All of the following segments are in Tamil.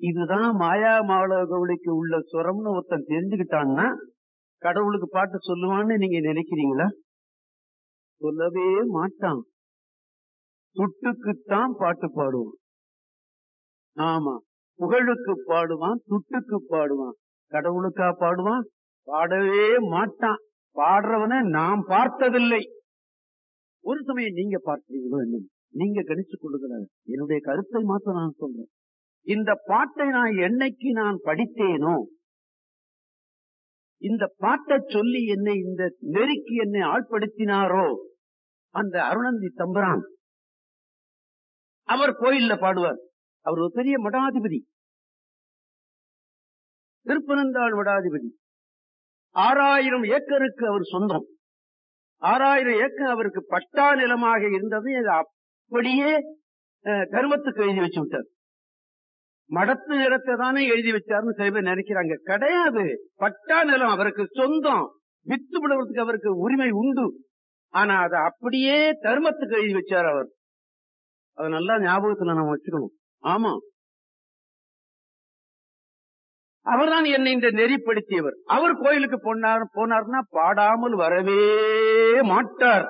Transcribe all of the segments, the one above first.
இதுதான் மாயா மாளவ கவுளிக்கு உள்ள சுரம்னு ஒருத்தன் தெரிஞ்சுக்கிட்டான்னா கடவுளுக்கு பாட்டு சொல்லுவான்னு நீங்க நினைக்கிறீங்களா சொல்லவே மாட்டான் துட்டுக்குத்தான் பாட்டு பாடுவான் ஆமா புகழுக்கு பாடுவான் துட்டுக்கு பாடுவான் கடவுளுக்கா பாடுவான் பாடவே மாட்டான் பாடுறவனை நாம் பார்த்ததில்லை ஒரு சமயம் நீங்க பார்த்தீங்களோ என்ன நீங்க கணிச்சு கொள்ளுகிறார் என்னுடைய கருத்தை மாத்த நான் சொல்றேன் இந்த பாட்டை நான் என்னைக்கு நான் படித்தேனோ இந்த பாட்டை சொல்லி என்னை இந்த நெருக்கி என்னை ஆட்படுத்தினாரோ அந்த அருணந்தி தம்பரான் அவர் கோயில்ல பாடுவார் அவர் ஒரு பெரிய மடாதிபதி திருப்பனந்தாள் மடாதிபதி ஆறாயிரம் ஏக்கருக்கு அவர் சொந்தம் ஆறாயிரம் ஏக்கர் அவருக்கு பட்டா நிலமாக இருந்தது அது அப்படியே அஹ், கருமத்துக்கு எழுதி வச்சு விட்டார் மடத்து நிலத்தை தானே எழுதி வச்சாருன்னு சில பேர் நினைக்கிறாங்க கிடையாது பட்டா நிலம் அவருக்கு சொந்தம் வித்து விடுவதற்கு அவருக்கு உரிமை உண்டு ஆனா அதை அப்படியே தர்மத்துக்கு எழுதி வச்சார் அவர் அதை நல்லா ஞாபகத்துல நம்ம வச்சுக்கணும் ஆமா அவர்தான் என்னை இந்த நெறிப்படுத்தியவர் அவர் கோயிலுக்கு போனார் போனார்னா பாடாமல் வரவே மாட்டார்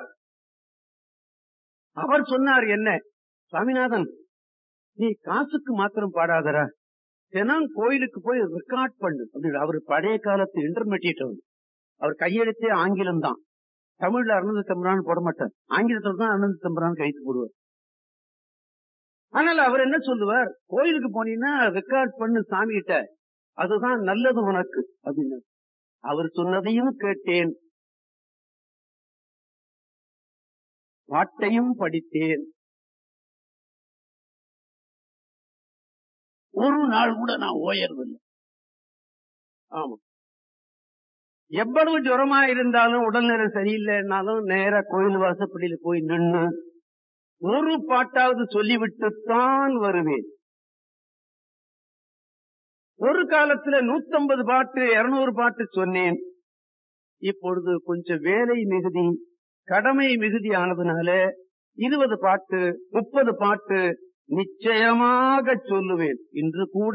அவர் சொன்னார் என்ன சாமிநாதன் நீ காசுக்கு மாத்திரம் பாடாதரா தினம் கோயிலுக்கு போய் ரெக்கார்ட் பண்ணு அப்படின்னு அவர் பழைய காலத்து இன்டர்மீடியட் அவர் அவர் கையெழுத்தே ஆங்கிலம் தான் தமிழ்ல அருணந்த தம்பரான் போட மாட்டார் ஆங்கிலத்துல தான் அருணந்த தம்பரான் கைத்து போடுவார் ஆனால் அவர் என்ன சொல்லுவார் கோயிலுக்கு போனீங்கன்னா ரெக்கார்ட் பண்ணு சாமி கிட்ட அதுதான் நல்லது உனக்கு அப்படின்னு அவர் சொன்னதையும் கேட்டேன் பாட்டையும் படித்தேன் ஒரு நாள் கூட நான் ஓயறதில்லை ஆமா எவ்வளவு ஜுரமா இருந்தாலும் உடல்நிலை சரியில்லைன்னாலும் நேரா கோயில் வாசப்படியில போய் நின்னு ஒரு பாட்டாவது சொல்லிவிட்டுத்தான் வருவேன் ஒரு காலத்துல நூத்தம்பது பாட்டு இருநூறு பாட்டு சொன்னேன் இப்பொழுது கொஞ்சம் வேலை மிகுதி கடமை மிகுதி ஆனதுனால இருபது பாட்டு முப்பது பாட்டு நிச்சயமாக சொல்லுவேன் இன்று கூட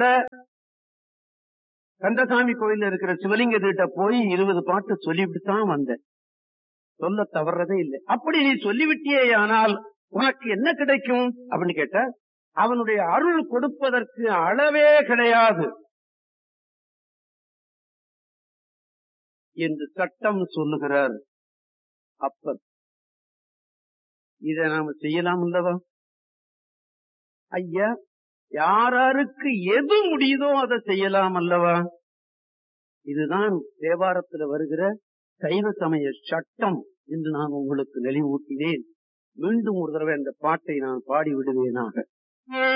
கந்தசாமி கோயில்ல இருக்கிற சிவலிங்க கிட்ட போய் இருபது பாட்டு சொல்லிவிட்டு தான் வந்தேன் சொல்ல தவறதே இல்லை அப்படி நீ சொல்லிவிட்டியே ஆனால் உனக்கு என்ன கிடைக்கும் அப்படின்னு கேட்ட அவனுடைய அருள் கொடுப்பதற்கு அளவே கிடையாது என்று சட்டம் சொல்லுகிறார் அப்பர் இதை நாம செய்யலாம் அல்லவா ஐயா யாராருக்கு எது முடியுதோ அதை செய்யலாம் அல்லவா இதுதான் தேவாரத்தில் வருகிற சைவ சமய சட்டம் என்று நான் உங்களுக்கு நெளிவூட்டினேன் மீண்டும் ஒரு தடவை அந்த பாட்டை நான் பாடி விடுவேனாக